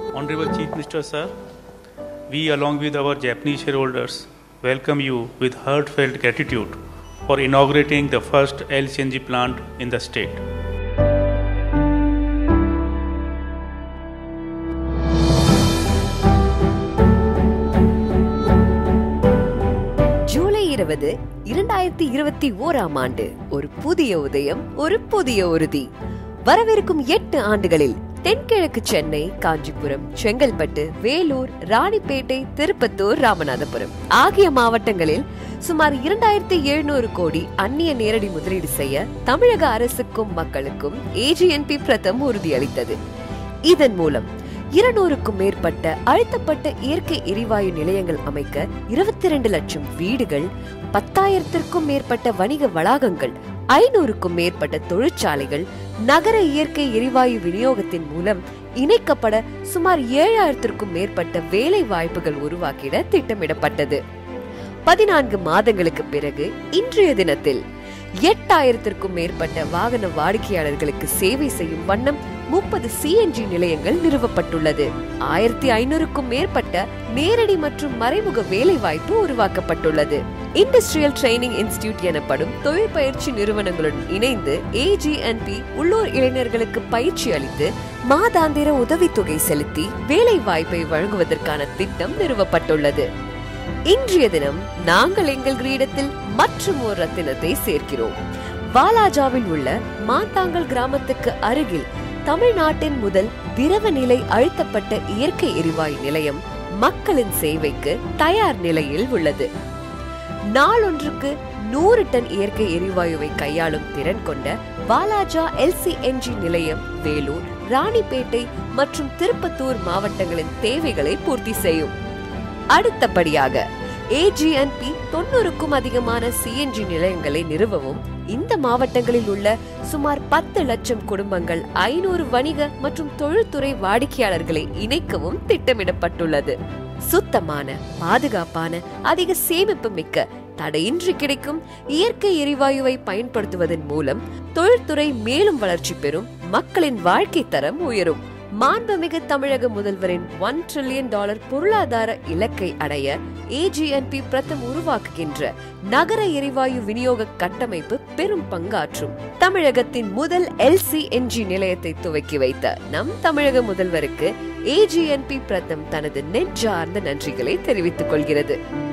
Honorable Chief Minister, sir, we, along with our Japanese shareholders, welcome you with heartfelt gratitude for inaugurating the first LCNG plant in the state. July இருபது இரண்டாயிரத்தி இருபத்தி ஓராம் ஆண்டு ஒரு புதிய உதயம் ஒரு புதிய உறுதி வரவிருக்கும் எட்டு ஆண்டுகளில் தென்கிழக்கு சென்னை காஞ்சிபுரம் செங்கல்பட்டு வேலூர் ராணிப்பேட்டை திருப்பத்தூர் ராமநாதபுரம் ஆகிய மாவட்டங்களில் சுமார் இரண்டாயிரத்தி எழுநூறு கோடி அந்நிய நேரடி முதலீடு செய்ய தமிழக அரசுக்கும் மக்களுக்கும் ஏஜிஎன்பி பிரதம் உறுதியளித்தது இதன் மூலம் இருநூறுக்கும் மேற்பட்ட அழுத்தப்பட்ட இயற்கை எரிவாயு நிலையங்கள் அமைக்க இருபத்தி இரண்டு லட்சம் வீடுகள் பத்தாயிரத்திற்கும் மேற்பட்ட வணிக வளாகங்கள் ஐநூறுக்கும் மேற்பட்ட தொழிற்சாலைகள் நகர இயற்கை எரிவாயு விநியோகத்தின் மூலம் இணைக்கப்பட சுமார் ஏழாயிரத்திற்கும் மேற்பட்ட வேலை வாய்ப்புகள் உருவாக்கிட திட்டமிடப்பட்டது பதினான்கு மாதங்களுக்கு பிறகு இன்றைய தினத்தில் எட்டாயிரத்திற்கும் மேற்பட்ட வாகன வாடிக்கையாளர்களுக்கு சேவை செய்யும் வண்ணம் முப்பது சிஎன்ஜி நிலையங்கள் நிறுவப்பட்டுள்ளது ஆயிரத்தி ஐநூறுக்கும் மேற்பட்ட நேரடி மற்றும் மறைமுக வேலை வாய்ப்பு உருவாக்கப்பட்டுள்ளது இண்டஸ்ட்ரியல் ட்ரைனிங் இன்ஸ்டிடியூட் எனப்படும் தொழில் பயிற்சி நிறுவனங்களுடன் இணைந்து ஏஜிஎன்பி உள்ளூர் இளைஞர்களுக்கு பயிற்சி அளித்து மாதாந்திர உதவித்தொகை செலுத்தி வேலை வாய்ப்பை வழங்குவதற்கான திட்டம் நிறுவப்பட்டுள்ளது இன்றைய தினம் நாங்கள் எங்கள் கிரீடத்தில் மற்றும் ஒரு ரத்தினத்தை சேர்க்கிறோம் வாலாஜாவில் உள்ள மாத்தாங்கல் கிராமத்துக்கு அருகில் தமிழ்நாட்டின் முதல் திரவ நிலை அழுத்தப்பட்ட இயற்கை எரிவாயு நிலையம் மக்களின் சேவைக்கு தயார் நிலையில் உள்ளது நாளொன்றுக்கு நூறு டன் இயற்கை எரிவாயுவை கையாளும் திறன் கொண்ட வாலாஜா எல்சிஎன்ஜி நிலையம் வேலூர் ராணிப்பேட்டை மற்றும் திருப்பத்தூர் மாவட்டங்களின் தேவைகளை பூர்த்தி செய்யும் அடுத்தபடியாக ஏஜிஎன்பி தொண்ணூறுக்கும் அதிகமான சிஎன்ஜி நிலையங்களை நிறுவவும் இந்த மாவட்டங்களில் உள்ள சுமார் பத்து லட்சம் குடும்பங்கள் ஐநூறு வணிக மற்றும் தொழில்துறை வாடிக்கையாளர்களை இணைக்கவும் திட்டமிடப்பட்டுள்ளது சுத்தமான பாதுகாப்பான அதிக சேமிப்பு மிக்க தடையின்றி கிடைக்கும் இயற்கை எரிவாயுவை பயன்படுத்துவதன் மூலம் தொழில்துறை மேலும் வளர்ச்சி பெறும் மக்களின் வாழ்க்கை தரம் உயரும் மாண்புமிகு தமிழக முதல்வரின் ஒன் ட்ரில்லியன் டாலர் பொருளாதார இலக்கை அடைய ஏஜிஎன்பி பிரதம் உருவாக்குகின்ற நகர எரிவாயு விநியோக கட்டமைப்பு பெரும் பங்காற்றும் தமிழகத்தின் முதல் எல்சிஎன்ஜி நிலையத்தை துவக்கி வைத்த நம் தமிழக முதல்வருக்கு ஏஜிஎன்பி பிரதம் தனது நெஞ்சார்ந்த நன்றிகளை தெரிவித்துக் கொள்கிறது